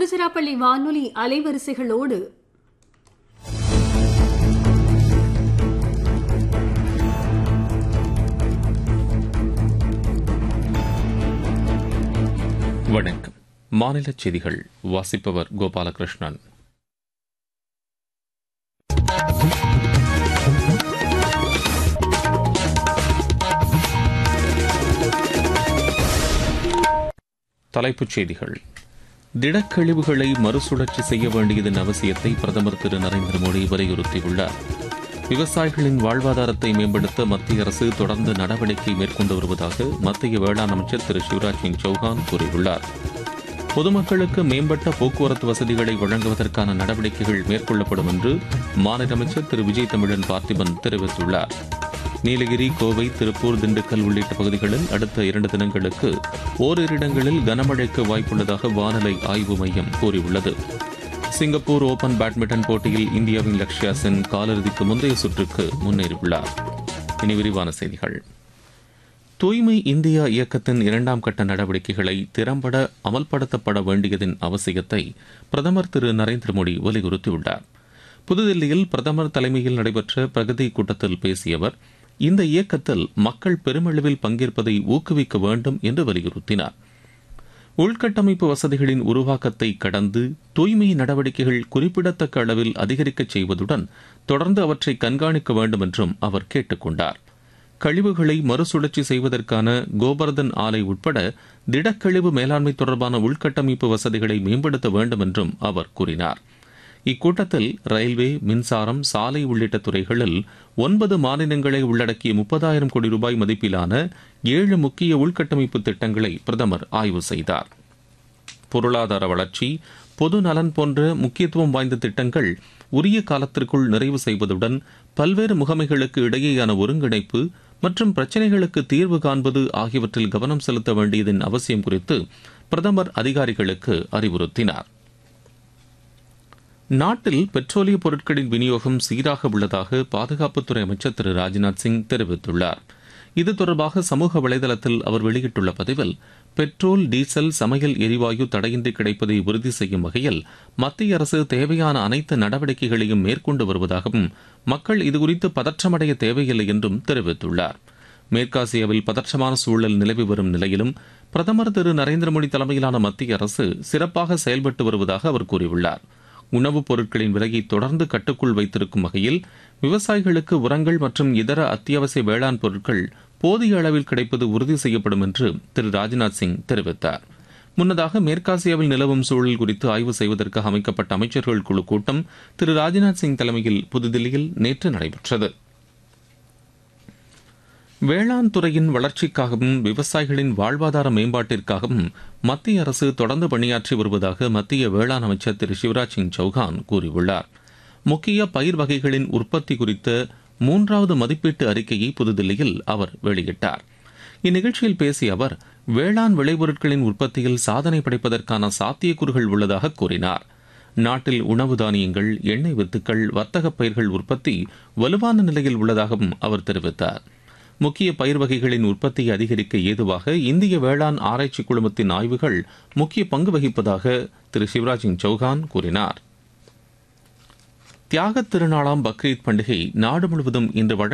திருச்சிராப்பள்ளி வானொலி அலைவரிசைகளோடு வணக்கம் மாநில செய்திகள் வாசிப்பவர் கோபாலகிருஷ்ணன் தலைப்புச் செய்திகள் திடக்கழிவுகளை மறுசுழற்சி செய்ய வேண்டியதன் அவசியத்தை பிரதமர் திரு நரேந்திர மோடி வலியுறுத்தியுள்ளார் விவசாயிகளின் வாழ்வாதாரத்தை மேம்படுத்த மத்திய அரசு தொடர்ந்து நடவடிக்கை மேற்கொண்டு வருவதாக மத்திய வேளாண் அமைச்சர் திரு சிவராஜ் சிங் சௌஹான் கூறியுள்ளார் பொதுமக்களுக்கு மேம்பட்ட போக்குவரத்து வசதிகளை வழங்குவதற்கான நடவடிக்கைகள் மேற்கொள்ளப்படும் என்று மாநில அமைச்சர் திரு விஜய் தமிழன் பார்த்திபன் தெரிவித்துள்ளார் நீலகிரி கோவை திருப்பூர் திண்டுக்கல் உள்ளிட்ட பகுதிகளில் அடுத்த இரண்டு தினங்களுக்கு ஓரிரு இடங்களில் கனமழைக்கு வாய்ப்புள்ளதாக வானிலை ஆய்வு மையம் கூறியுள்ளது சிங்கப்பூர் ஓபன் பேட்மிண்டன் போட்டியில் இந்தியாவின் லக்ஷ்யா சென் காலிறுதிக்கு முந்தைய சுற்றுக்கு முன்னேறியுள்ளார் இனி விரிவான செய்திகள் தூய்மை இந்தியா இயக்கத்தின் இரண்டாம் கட்ட நடவடிக்கைகளை திறம்பட அமல்படுத்தப்பட வேண்டியதன் அவசியத்தை பிரதமர் திரு நரேந்திர மோடி வலியுறுத்தியுள்ளார் புதுதில்லியில் பிரதமர் தலைமையில் நடைபெற்ற பிரகதி கூட்டத்தில் பேசிய அவர் இந்த இயக்கத்தில் மக்கள் பெருமளவில் பங்கேற்பதை ஊக்குவிக்க வேண்டும் என்று வலியுறுத்தினார் உள்கட்டமைப்பு வசதிகளின் உருவாக்கத்தை கடந்து தூய்மை நடவடிக்கைகள் குறிப்பிடத்தக்க அளவில் அதிகரிக்கச் செய்வதுடன் தொடர்ந்து அவற்றை கண்காணிக்க வேண்டும் என்றும் அவர் கேட்டுக் கொண்டார் கழிவுகளை மறுசுழற்சி செய்வதற்கான கோபர்தன் ஆலை உட்பட திடக்கழிவு மேலாண்மை தொடர்பான உள்கட்டமைப்பு வசதிகளை மேம்படுத்த வேண்டும் என்றும் அவர் கூறினார் இக்கூட்டத்தில் ரயில்வே மின்சாரம் சாலை உள்ளிட்ட துறைகளில் ஒன்பது மாநிலங்களை உள்ளடக்கிய முப்பதாயிரம் கோடி ரூபாய் மதிப்பிலான ஏழு முக்கிய உள்கட்டமைப்பு திட்டங்களை பிரதமர் ஆய்வு செய்தார் பொருளாதார வளர்ச்சி பொது நலன் போன்ற முக்கியத்துவம் வாய்ந்த திட்டங்கள் உரிய காலத்திற்குள் நிறைவு செய்வதுடன் பல்வேறு முகமைகளுக்கு இடையேயான ஒருங்கிணைப்பு மற்றும் பிரச்சினைகளுக்கு தீர்வு காண்பது ஆகியவற்றில் கவனம் செலுத்த வேண்டியதன் அவசியம் குறித்து பிரதமர் அதிகாரிகளுக்கு அறிவுறுத்தினார் நாட்டில் பெட்ரோலிய பொருட்களின் விநியோகம் சீராக உள்ளதாக பாதுகாப்புத்துறை அமைச்சர் திரு ராஜ்நாத் சிங் தெரிவித்துள்ளார் இது தொடர்பாக சமூக வலைதளத்தில் அவர் வெளியிட்டுள்ள பதிவில் பெட்ரோல் டீசல் சமையல் எரிவாயு தடையின்றி கிடைப்பதை உறுதி செய்யும் வகையில் மத்திய அரசு தேவையான அனைத்து நடவடிக்கைகளையும் மேற்கொண்டு வருவதாகவும் மக்கள் இதுகுறித்து பதற்றமடைய தேவையில்லை என்றும் தெரிவித்துள்ளார் மேற்காசியாவில் பதற்றமான சூழல் நிலவி வரும் நிலையிலும் பிரதமர் திரு நரேந்திர மோடி தலைமையிலான மத்திய அரசு சிறப்பாக செயல்பட்டு வருவதாக அவர் கூறியுள்ளார் உணவுப் பொருட்களின் விலையை தொடர்ந்து கட்டுக்குள் வைத்திருக்கும் வகையில் விவசாயிகளுக்கு உரங்கள் மற்றும் இதர அத்தியாவசிய வேளாண் பொருட்கள் போதிய அளவில் கிடைப்பது உறுதி செய்யப்படும் என்று திரு ராஜ்நாத் சிங் தெரிவித்தார் முன்னதாக மேற்காசியாவில் நிலவும் சூழல் குறித்து ஆய்வு செய்வதற்காக அமைக்கப்பட்ட அமைச்சர்கள் குழு கூட்டம் திரு ராஜ்நாத் சிங் தலைமையில் புதுதில்லியில் நேற்று நடைபெற்றது வேளாண் துறையின் வளர்ச்சிக்காகவும் விவசாயிகளின் வாழ்வாதார மேம்பாட்டிற்காகவும் மத்திய அரசு தொடர்ந்து பணியாற்றி வருவதாக மத்திய வேளாண் அமைச்சர் திரு சிவராஜ் சிங் சௌகான் கூறியுள்ளார் முக்கிய பயிர் வகைகளின் உற்பத்தி குறித்த மூன்றாவது மதிப்பீட்டு அறிக்கையை புதுதில்லியில் அவர் வெளியிட்டார் இந்நிகழ்ச்சியில் பேசிய அவர் வேளாண் விளைபொருட்களின் உற்பத்தியில் சாதனை படைப்பதற்கான சாத்தியக்கூறுகள் உள்ளதாக கூறினார் நாட்டில் உணவு தானியங்கள் எண்ணெய் வித்துக்கள் வர்த்தக பயிர்கள் உற்பத்தி வலுவான நிலையில் உள்ளதாகவும் அவர் தெரிவித்தார் முக்கிய பயிர் வகைகளின் உற்பத்தியை அதிகரிக்க ஏதுவாக இந்திய வேளாண் ஆராய்ச்சி குழுமத்தின் ஆய்வுகள் முக்கிய பங்கு வகிப்பதாக திரு சிவராஜ் சிங் சௌகான் கூறினார் தியாகத் திருநாளாம் பக்ரீத் பண்டிகை நாடு முழுவதும் இன்று